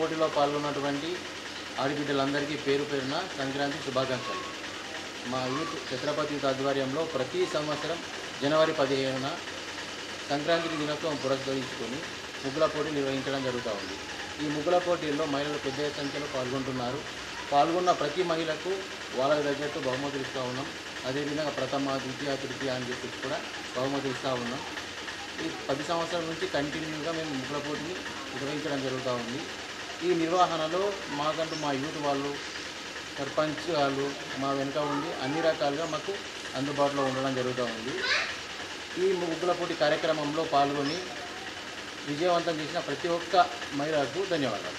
పోటీలో పాల్గొన్నటువంటి ఆడబిడ్డలందరికీ పేరు పేరున సంక్రాంతి శుభాకాంక్షలు మా యూత్ ఛత్రపతి యూత్ ఆధ్వర్యంలో ప్రతి సంవత్సరం జనవరి పదిహేనున సంక్రాంతి దినోత్సవం పురస్కరించుకొని ముగ్గుల పోటీ నిర్వహించడం జరుగుతూ ఉంది ఈ ముగ్గుల పోటీల్లో మహిళలు పెద్ద సంఖ్యలో పాల్గొంటున్నారు పాల్గొన్న ప్రతి మహిళకు వాళ్ళకి తగ్గట్టు బహుమతులు ఇస్తూ ఉన్నాం అదేవిధంగా ప్రథమ ద్వితీయ తృతీయ అని చెప్పేసి కూడా బహుమతులు ఇస్తూ ఉన్నాం ఈ పది సంవత్సరాల నుంచి కంటిన్యూగా మేము ముగ్గుల పోటీని నిర్వహించడం జరుగుతూ ఉంది ఈ నిర్వహణలో మాకంటూ మా యూత్ వాళ్ళు సర్పంచ్ వాళ్ళు మా వెనుక ఉండి అన్ని రకాలుగా మాకు అందుబాటులో ఉండడం జరుగుతూ ఉంది ఈ ముగ్గుల పోటీ కార్యక్రమంలో పాల్గొని విజయవంతం చేసిన ప్రతి ఒక్క మహిళకు ధన్యవాదాలు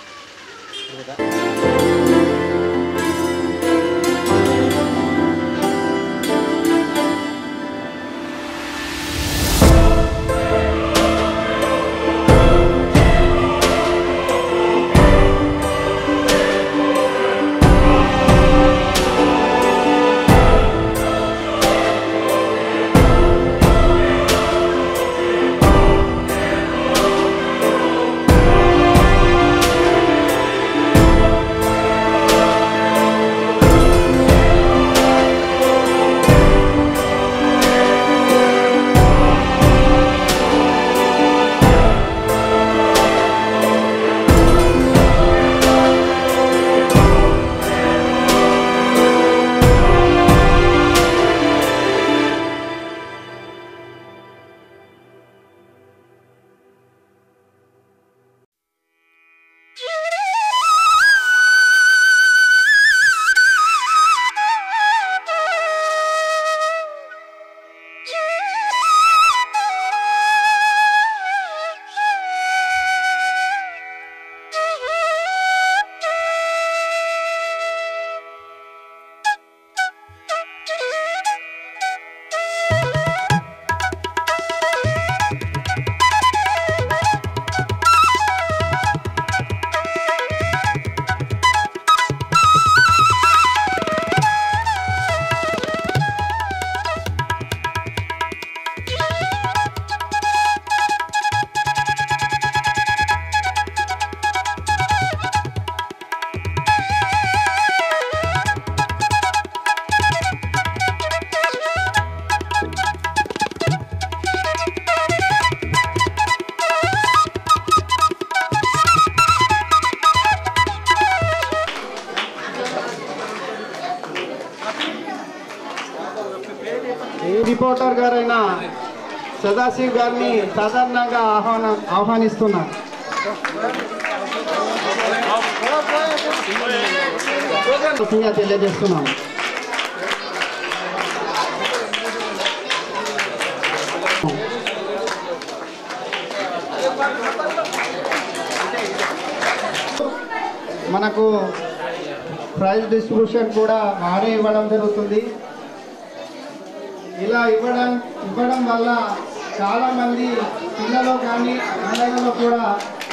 ఈ రిపోర్టర్ గారైన సదాశివ్ గారిని సాధారణంగా ఆహ్వాన ఆహ్వానిస్తున్నా ముఖ్యంగా తెలియజేస్తున్నాం మనకు ప్రైజ్ డిస్ట్రిబ్యూషన్ కూడా వారే ఇవ్వడం జరుగుతుంది ఇలా ఇవ్వడం ఇవ్వడం వల్ల చాలామంది పిల్లలు కానీ మహిళలలో కూడా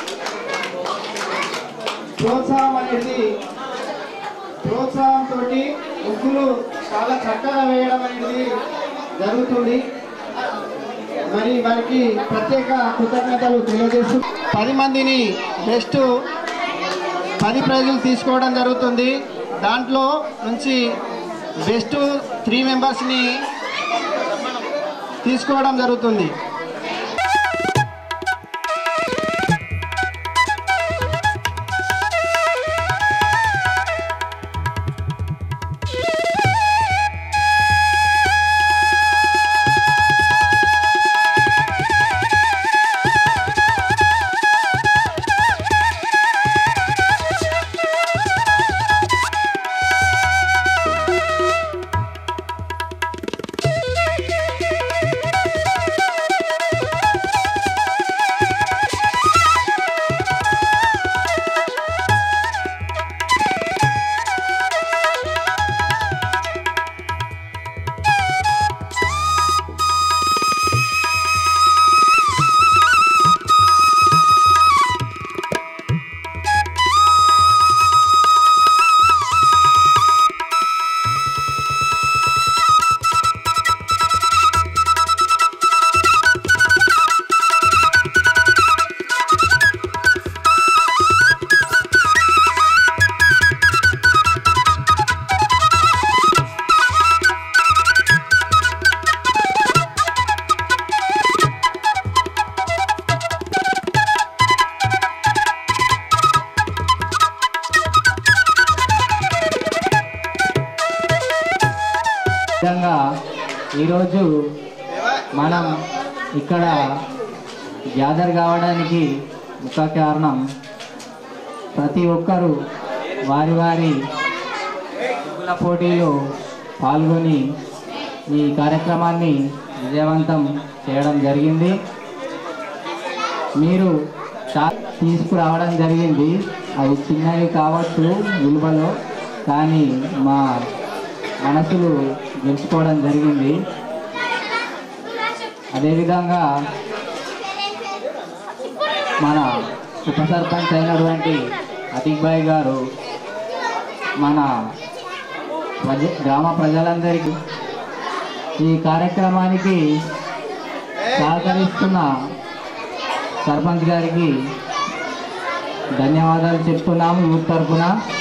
ప్రోత్సాహం అనేది ప్రోత్సాహంతో ముగ్గులు చాలా చక్కగా వేయడం అనేది జరుగుతుంది మరి వారికి ప్రత్యేక కృతజ్ఞతలు తెలియజేస్తూ పది మందిని బెస్ట్ పది ప్రైజులు తీసుకోవడం జరుగుతుంది దాంట్లో నుంచి బెస్ట్ త్రీ మెంబర్స్ని తీసుకోవడం జరుగుతుంది విధంగా ఈరోజు మనం ఇక్కడ గ్యాదర్ కావడానికి ముఖ్య కారణం ప్రతి ఒక్కరూ వారి వారి ముగ్గుల పోటీలో పాల్గొని ఈ కార్యక్రమాన్ని విజయవంతం చేయడం జరిగింది మీరు చా- తీసుకురావడం జరిగింది అవి చిన్నవి కావచ్చు విలువలో కానీ మా మనసులు గెలుచుకోవడం జరిగింది అదేవిధంగా మన ఉప సర్పంచ్ అయినటువంటి అతిక్ భాయ్ గారు మన ప్రజ గ్రామ ప్రజలందరికీ ఈ కార్యక్రమానికి సహకరిస్తున్న సర్పంచ్ గారికి ధన్యవాదాలు చెప్తున్నాము యూత్ తరఫున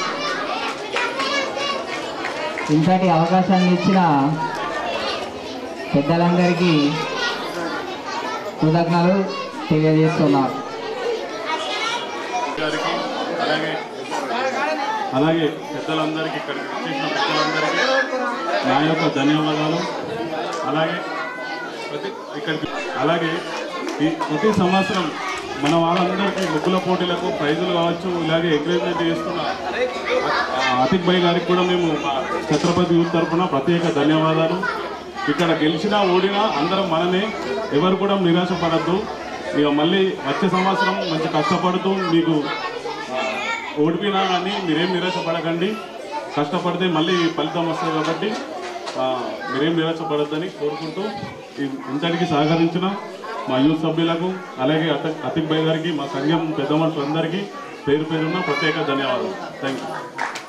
ఇంతటి అవకాశాన్ని ఇచ్చిన పెద్దలందరికీ కృతజ్ఞతలు తెలియజేస్తున్నారు గారికి అలాగే అలాగే పెద్దలందరికీ ఇక్కడికి వచ్చేసిన పెద్దలందరికీ నా యొక్క ధన్యవాదాలు అలాగే ప్రతి ఇక్కడికి అలాగే ఈ ప్రతి సంవత్సరం మన వాళ్ళందరికీ ముగ్గుల పోటీలకు ప్రైజులు కావచ్చు ఇలాగే ఎంకరేజ్మెంట్ చేస్తున్న ఆ, అతిక్ భాయ్ గారికి కూడా మేము మా ఛత్రపతి యూత్ తరఫున ప్రత్యేక ధన్యవాదాలు ఇక్కడ గెలిచినా ఓడినా అందరం మనమే ఎవరు కూడా నిరాశపడద్దు ఇక మళ్ళీ వచ్చే సంవత్సరం మంచి కష్టపడుతూ మీకు ఓడిపోయినా కానీ మీరేం నిరాశపడకండి కష్టపడితే మళ్ళీ ఫలితం వస్తుంది కాబట్టి ఆ, మీరేం నిరాశపడద్దని కోరుకుంటూ ఇ- ఇంతటికి సహకరించిన మా యూత్ సభ్యులకు అలాగే అత అతిక్ భాయ్ గారికి మా సంఘం పెద్ద మనుషులందరికీ పేరు పేరున్న ప్రత్యేక ధన్యవాదాలు థ్యాంక్ యూ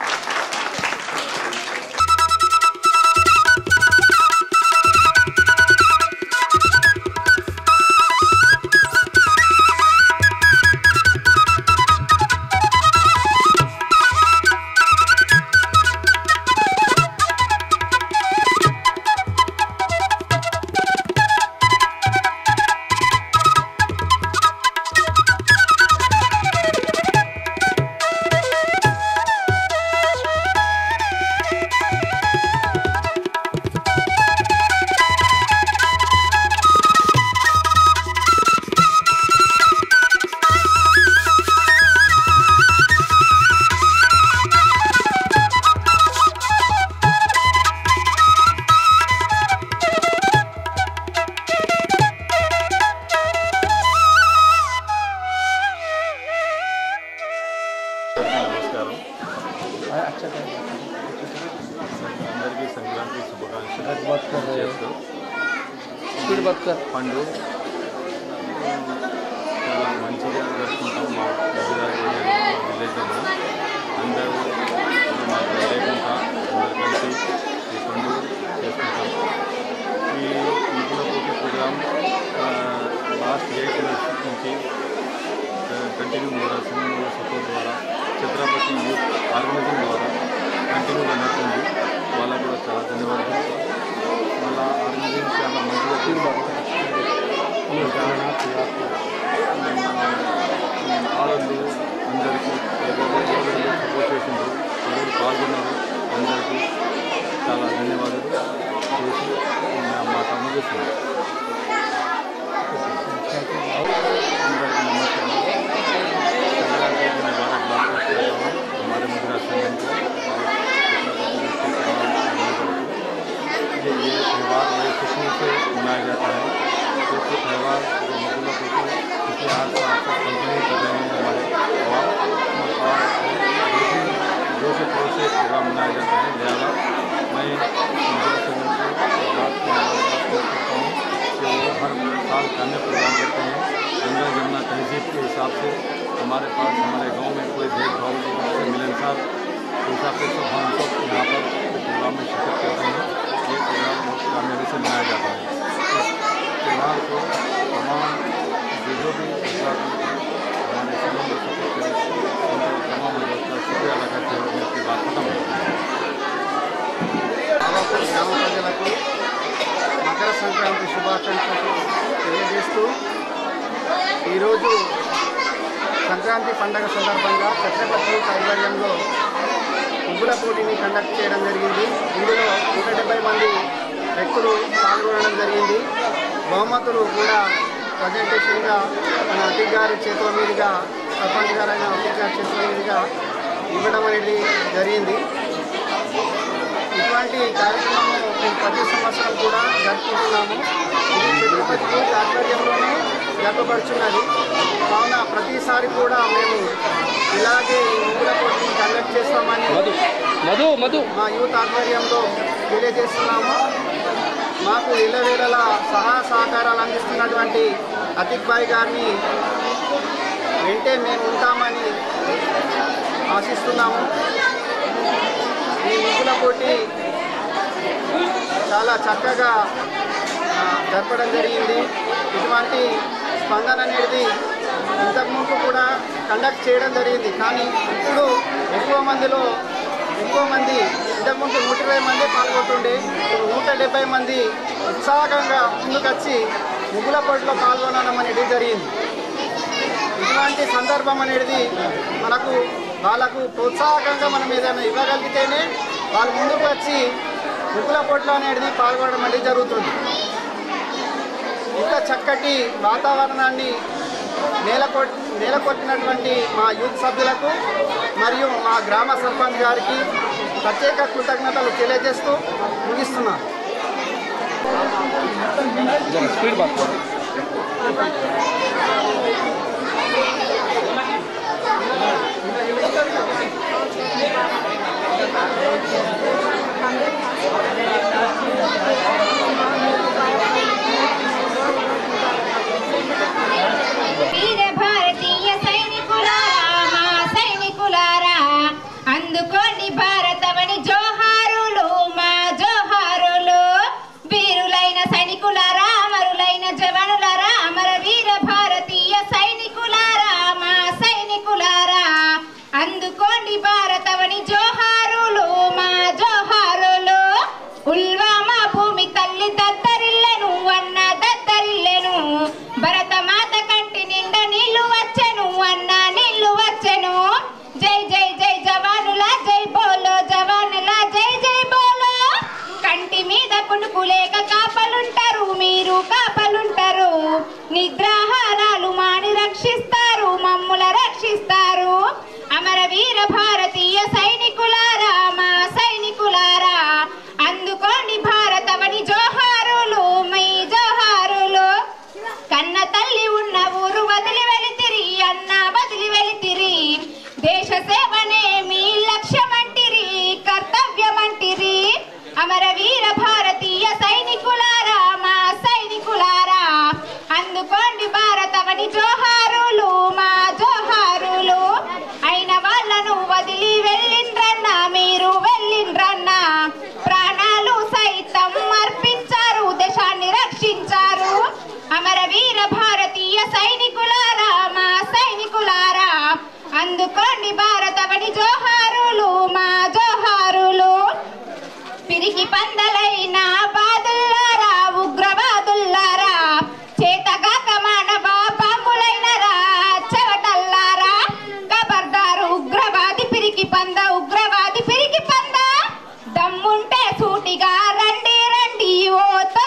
నమస్కారం అందరికీ సంక్రాంతి శుభాకాంక్షలు చేస్తూ పండు చాలా మంచిగా జరుపుకుంటాం మా పెద్దగారి ఏరియాలో మా విలేజ్లో అందరూ మాకు లేకుండా అందరూ కలిసి ఈ పండుగ చేసుకుంటాం ఈ ఇంట్లో పోటీ ప్రోగ్రామ్ లాస్ట్ ఎయిట్ ఇయర్స్ నుంచి కంటిన్యూ ద్వారా సినిమా సపోర్ట్ ద్వారా ఛత్రపతి యూత్ ఆర్గనైజింగ్ ద్వారా కంటిన్యూగా నడుతుంది వాళ్ళకు కూడా చాలా ధన్యవాదాలు వాళ్ళ ఆర్గనైజింగ్ చాలా మంచిగా చేస్తారు. ఇంకా ఆడళ్ళు అందరికీ ఎవరు ఎవరు సపోర్ట్ చేసిండ్రు ఎవరు పాల్గొన్నారు అందరికీ చాలా ధన్యవాదాలు చేసి నా మాట ముగిస్తున్నాను అందరికీ నమస్కారం संक्रांति के मुबारक बात करता हूँ हमारे मद्रास संगम को ये ये त्यौहार बड़ी खुशी से मनाया जाता है क्योंकि त्यौहार जो मुगलों को पिछले आठ साल से कंटिन्यू कर रहे हैं हमारे और और दूसरी जो से तरह से प्रोग्राम मनाया जाता है लिहाजा मैं मद्रास संगम को बात करता हूँ कि वो हर साल अन्य प्रोग्राम करते हैं गंगा जमुना तहजीब के हिसाब से हमारे पास हमारे गांव में कोई भेदभाव नहीं है उससे मिलनसार के हिसाब से सब हम सब यहाँ पर इस प्रोग्राम में शिरकत करते हैं ये प्रोग्राम बहुत कामयाबी से मनाया जाता है इस त्यौहार को तमाम जो जो भी गुजरात में हमारे संबंध सपोर्ट करें उनका तमाम लोगों का शुक्रिया अदा करते हुए मैं अपनी बात खत्म करता हूँ ఆవాపూర్ గ్రామ ప్రజలకు మకర సంక్రాంతి శుభాకాంక్షలు తెలియజేస్తూ ఈరోజు సంక్రాంతి పండగ సందర్భంగా ఛత్రపతి ఆధ్వర్యంలో ముగ్గుల పోటీని కండక్ట్ చేయడం జరిగింది ఇందులో నూట డెబ్బై మంది వ్యక్తులు పాల్గొనడం జరిగింది బహుమతులు కూడా ప్రజెంటేషన్గా మన అతిక్ గారి చేతుల మీదుగా సర్పంచ్ గారైన అతిక్ గారి చేతుల మీదుగా ఇవ్వడం అనేది జరిగింది ఇటువంటి కార్యక్రమం మేము ప్రతి సంవత్సరం కూడా జరుపుకుంటున్నాము ఇది ఛత్రపతి యూత్ ఆధ్వర్యంలోనే జరపబడుచున్నది కావున ప్రతిసారి కూడా మేము ఇలాగే ఈ ముగ్గుల పోటీని కండక్ట్ చేస్తామని మధు మధు మా యూత్ ఆధ్వర్యంలో తెలియజేస్తున్నాము మాకు ఇళ్ళవేళలా సహాయ సహకారాలు అందిస్తున్నటువంటి అతిక్ భాయ్ గారిని వెంటే మేము ఉంటామని ఆశిస్తున్నాము ఈ ముగ్గుల పోటీ చాలా చక్కగా ఆ, జరపడం జరిగింది ఇటువంటి స్పందన అనేది ఇంతకుముందు కూడా కండక్ట్ చేయడం జరిగింది కానీ ఇప్పుడు ఎక్కువ మందిలో ఎక్కువ మంది ఇంతకుముందు నూట ఇరవై మంది పాల్గొంటుండే ఇప్పుడు నూట డెబ్బై మంది ఉత్సాహంగా ముందుకొచ్చి ముగ్గుల పోటీలో పాల్గొనడం అనేది జరిగింది ఇటువంటి సందర్భం అనేది మనకు వాళ్ళకు ప్రోత్సాహకంగా మనం ఏదైనా ఇవ్వగలిగితేనే వాళ్ళు ముందుకు వచ్చి ముగ్గుల పోటీలో అనేది పాల్గొనడం అనేది జరుగుతుంది ఇంత చక్కటి వాతావరణాన్ని నేలకొ నేలకొట్టినటువంటి మా యూత్ సభ్యులకు మరియు మా గ్రామ సర్పంచ్ గారికి ప్రత్యేక కృతజ్ఞతలు తెలియజేస్తూ ముగిస్తున్నాను స్పీడ్ బాత్ వీర భారతీయ సైనికులారా మా సైనికులారా అందుకోండి భారతమని జోహారులు మా జోహారులు వీరులైన సైనికులారా అమరులైన జవానులారా అమర వీర భారతీయ సైనికులారా మా సైనికులారా అందుకోండి భారతమని జోహారులు మా జోహారులు ఉల్వామా భూమి తల్లి దద్దరిల్లెను అన్న దద్దరిల్లెను భరత మాత కంటి నిండా నీళ్లు వచ్చెను అన్న నీళ్లు వచ్చెను జై జై జై జవానుల జై బోలో జవానుల జై జై బోలో కంటి మీద కునుకు లేక కాపలుంటారు మీరు కాపలుంటారు నిద్రాహారాలు మాని రక్షిస్తారు మమ్ముల రక్షిస్తారు అమర వీర భారతీయ సైనికులారా మా సైనికులారా అందుకోండి భారతవని జోహారులు మీ జోహారులు కన్న తల్లి ఉన్న ఊరు వదిలి వెళితిరి అన్న వదిలి వెళితిరి దేశ సేవనే మీ లక్ష్యమంటిరి కర్తవ్యమంటిరి అమర వీర భారతీయ సైనికులారా మా సైనికులారా అందుకోండి భారతవని జోహారులు మా జోహారులు అయిన వాళ్ళను వదిలి వెళ్ళిండ్రన్నా మీరు వెళ్ళిండ్రన్నా ప్రాణాలు సైతం అర్పించారు దేశాన్ని రక్షించారు అమర వీర భారతీయ సైనికులారా మా సైనికులారా అందుకోండి భారతవని జోహారులు మా జోహారులు పిరికి పందలైన బాదుల్లారా ఉగ్రవాదుల్లారా చేతగాక మానవ బాంబులైనరా చెవటల్లారా ఖబర్దారు ఉగ్రవాది పిరికి పంద ఉగ్రవాది పిరికి పంద దమ్ముంటే సూటిగా రండి రండి ఓ